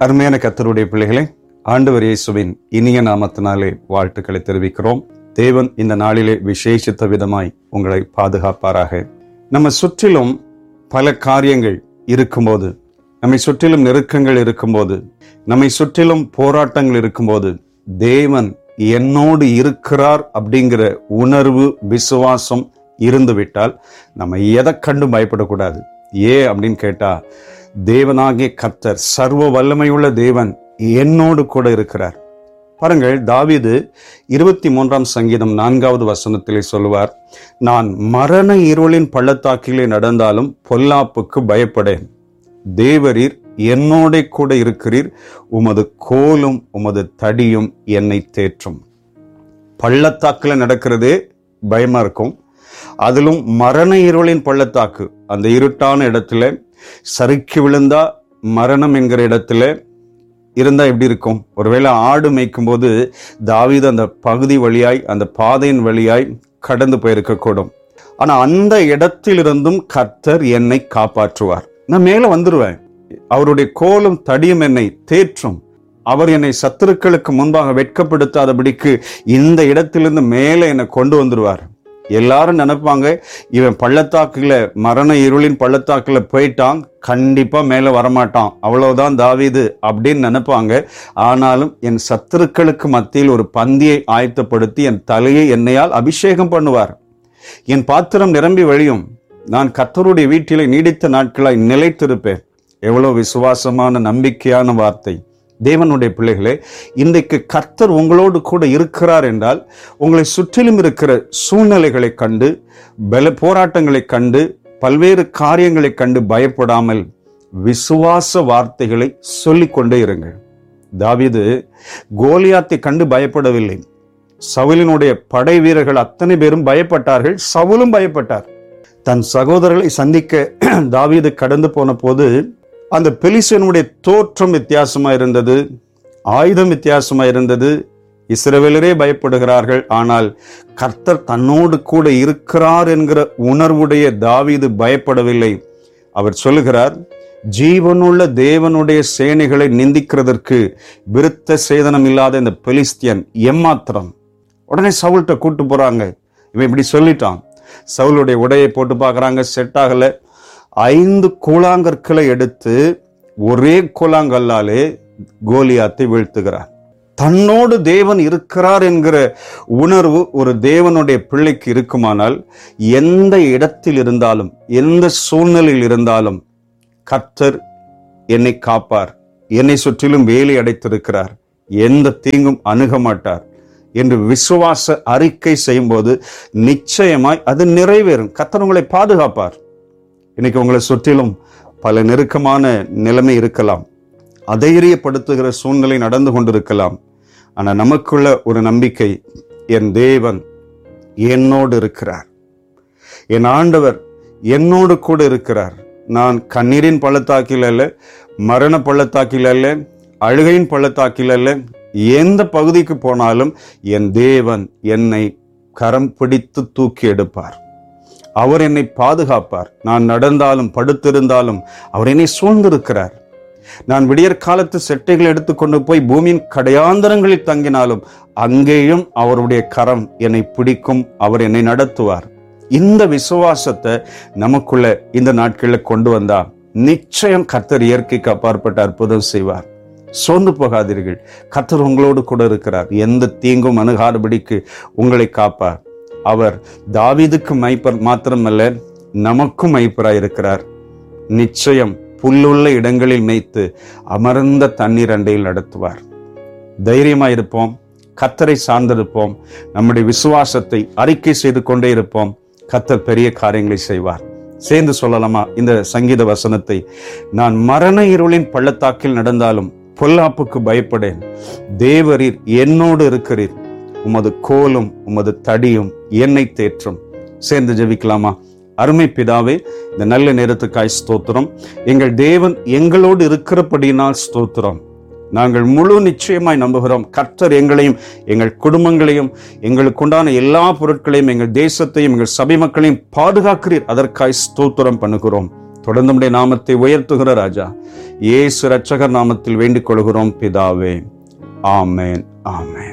அருமையான கத்தருடைய பிள்ளைகளே ஆண்டவர் இயேசுவின் இனிய நாமத்தினாலே வாழ்த்துக்களை தெரிவிக்கிறோம் தேவன் இந்த நாளிலே விசேஷித்த விதமாய் உங்களை பாதுகாப்பாராக நம்ம சுற்றிலும் பல காரியங்கள் இருக்கும்போது நம்மை சுற்றிலும் நெருக்கங்கள் இருக்கும்போது நம்மை சுற்றிலும் போராட்டங்கள் இருக்கும்போது தேவன் என்னோடு இருக்கிறார் அப்படிங்கிற உணர்வு விசுவாசம் இருந்துவிட்டால் நம்ம எதை கண்டு பயப்படக்கூடாது ஏன் அப்படின்னு கேட்டா தேவனாகிய கர்த்தர் சர்வ வல்லமையுள்ள தேவன் என்னோடு கூட இருக்கிறார் பாருங்கள் தாவீது இருபத்தி மூன்றாம் சங்கீதம் நான்காவது வசனத்திலே சொல்லுவார் நான் மரண இருளின் பள்ளத்தாக்கிலே நடந்தாலும் பொல்லாப்புக்கு பயப்படேன் தேவரீர் என்னோட கூட இருக்கிறீர் உமது கோலும் உமது தடியும் என்னை தேற்றும் பள்ளத்தாக்குல நடக்கிறதே பயமா இருக்கும் அதிலும் மரண இருளின் பள்ளத்தாக்கு அந்த இருட்டான இடத்துல சறுக்கி விழுந்தா மரணம் என்கிற இடத்துல இருந்தா எப்படி இருக்கும் ஒருவேளை ஆடு மேய்க்கும் போது தாவீது அந்த பகுதி வழியாய் அந்த பாதையின் வழியாய் கடந்து போயிருக்க கூடும் ஆனா அந்த இடத்திலிருந்தும் கர்த்தர் என்னை காப்பாற்றுவார் நான் மேல வந்துருவேன் அவருடைய கோலும் தடியும் என்னை தேற்றும் அவர் என்னை சத்துருக்களுக்கு முன்பாக வெட்கப்படுத்தாதபடிக்கு இந்த இடத்திலிருந்து மேலே என்னை கொண்டு வந்துருவார் எல்லாரும் நினைப்பாங்க இவன் பள்ளத்தாக்குல மரண இருளின் பள்ளத்தாக்குல போயிட்டான் கண்டிப்பா மேல வரமாட்டான் அவ்வளவுதான் தாவீது அப்படின்னு நினைப்பாங்க ஆனாலும் என் சத்துருக்களுக்கு மத்தியில் ஒரு பந்தியை ஆயத்தப்படுத்தி என் தலையை என்னையால் அபிஷேகம் பண்ணுவார் என் பாத்திரம் நிரம்பி வழியும் நான் கத்தருடைய வீட்டிலே நீடித்த நாட்களாய் நிலைத்திருப்பேன் எவ்வளவு விசுவாசமான நம்பிக்கையான வார்த்தை தேவனுடைய பிள்ளைகளே இன்றைக்கு கர்த்தர் உங்களோடு கூட இருக்கிறார் என்றால் உங்களை சுற்றிலும் இருக்கிற சூழ்நிலைகளை கண்டு பல போராட்டங்களை கண்டு பல்வேறு காரியங்களை கண்டு பயப்படாமல் விசுவாச வார்த்தைகளை சொல்லிக்கொண்டே இருங்கள் தாவீது கோலியாத்தை கண்டு பயப்படவில்லை சவுலினுடைய படை வீரர்கள் அத்தனை பேரும் பயப்பட்டார்கள் சவுலும் பயப்பட்டார் தன் சகோதரர்களை சந்திக்க தாவீது கடந்து போன போது அந்த பெலிசனுடைய தோற்றம் வித்தியாசமா இருந்தது ஆயுதம் வித்தியாசமா இருந்தது இஸ்ரவேலரே பயப்படுகிறார்கள் ஆனால் கர்த்தர் தன்னோடு கூட இருக்கிறார் என்கிற உணர்வுடைய தாவீது பயப்படவில்லை அவர் சொல்லுகிறார் ஜீவனுள்ள தேவனுடைய சேனைகளை நிந்திக்கிறதற்கு விருத்த சேதனம் இல்லாத இந்த பெலிஸ்தியன் எம்மாத்திரம் உடனே சவுல்கிட்ட கூட்டு போறாங்க இவன் இப்படி சொல்லிட்டான் சவுளுடைய உடையை போட்டு பார்க்கறாங்க செட் ஆகல ஐந்து கூழாங்கற்களை எடுத்து ஒரே கூழாங்கல்லாலே கோலியாத்தை வீழ்த்துகிறார் தன்னோடு தேவன் இருக்கிறார் என்கிற உணர்வு ஒரு தேவனுடைய பிள்ளைக்கு இருக்குமானால் எந்த இடத்தில் இருந்தாலும் எந்த சூழ்நிலையில் இருந்தாலும் கர்த்தர் என்னை காப்பார் என்னை சுற்றிலும் வேலி அடைத்திருக்கிறார் எந்த தீங்கும் அணுக மாட்டார் என்று விசுவாச அறிக்கை செய்யும்போது நிச்சயமாய் அது நிறைவேறும் கர்த்தர் உங்களை பாதுகாப்பார் இன்னைக்கு உங்களை சுற்றிலும் பல நெருக்கமான நிலைமை இருக்கலாம் அதைரியப்படுத்துகிற சூழ்நிலை நடந்து கொண்டிருக்கலாம் ஆனா நமக்குள்ள ஒரு நம்பிக்கை என் தேவன் என்னோடு இருக்கிறார் என் ஆண்டவர் என்னோடு கூட இருக்கிறார் நான் கண்ணீரின் பள்ளத்தாக்கில் அல்ல மரண பள்ளத்தாக்கில் அல்ல அழுகையின் பள்ளத்தாக்கில் அல்ல எந்த பகுதிக்கு போனாலும் என் தேவன் என்னை கரம் பிடித்து தூக்கி எடுப்பார் அவர் என்னை பாதுகாப்பார் நான் நடந்தாலும் படுத்திருந்தாலும் அவர் என்னை சூழ்ந்திருக்கிறார் நான் விடியற் காலத்து செட்டைகள் எடுத்துக்கொண்டு போய் பூமியின் கடையாந்தரங்களில் தங்கினாலும் அங்கேயும் அவருடைய கரம் என்னை பிடிக்கும் அவர் என்னை நடத்துவார் இந்த விசுவாசத்தை நமக்குள்ள இந்த நாட்களில் கொண்டு வந்தா நிச்சயம் கர்த்தர் இயற்கைக்கு அப்பாற்பட்ட அற்புதம் செய்வார் சோர்ந்து போகாதீர்கள் கர்த்தர் உங்களோடு கூட இருக்கிறார் எந்த தீங்கும் அணுகாதபடிக்கு உங்களை காப்பார் அவர் தாவீதுக்கு மைப்பர் மாத்திரமல்ல நமக்கும் மைப்பராய் இருக்கிறார் நிச்சயம் புல்லுள்ள இடங்களில் மேய்த்து அமர்ந்த தண்ணீர் அண்டையில் நடத்துவார் தைரியமாய் இருப்போம் கத்தரை சார்ந்திருப்போம் நம்முடைய விசுவாசத்தை அறிக்கை செய்து கொண்டே இருப்போம் கத்தர் பெரிய காரியங்களை செய்வார் சேர்ந்து சொல்லலாமா இந்த சங்கீத வசனத்தை நான் மரண இருளின் பள்ளத்தாக்கில் நடந்தாலும் பொல்லாப்புக்கு பயப்படேன் தேவரீர் என்னோடு இருக்கிறீர் உமது கோலும் உமது தடியும் என்னை தேற்றும் சேர்ந்து ஜெபிக்கலாமா அருமை பிதாவே இந்த நல்ல நேரத்துக்காய் ஸ்தோத்திரம் எங்கள் தேவன் எங்களோடு இருக்கிறபடியினால் ஸ்தோத்திரம் நாங்கள் முழு நிச்சயமாய் நம்புகிறோம் கர்த்தர் எங்களையும் எங்கள் குடும்பங்களையும் எங்களுக்குண்டான எல்லா பொருட்களையும் எங்கள் தேசத்தையும் எங்கள் சபை மக்களையும் பாதுகாக்கிறீர் அதற்காய் ஸ்தோத்திரம் பண்ணுகிறோம் தொடர்ந்து உம்முடைய நாமத்தை உயர்த்துகிற ராஜா இயேசு ரட்சகர் நாமத்தில் வேண்டிக் கொள்கிறோம் பிதாவே ஆமேன் ஆமேன்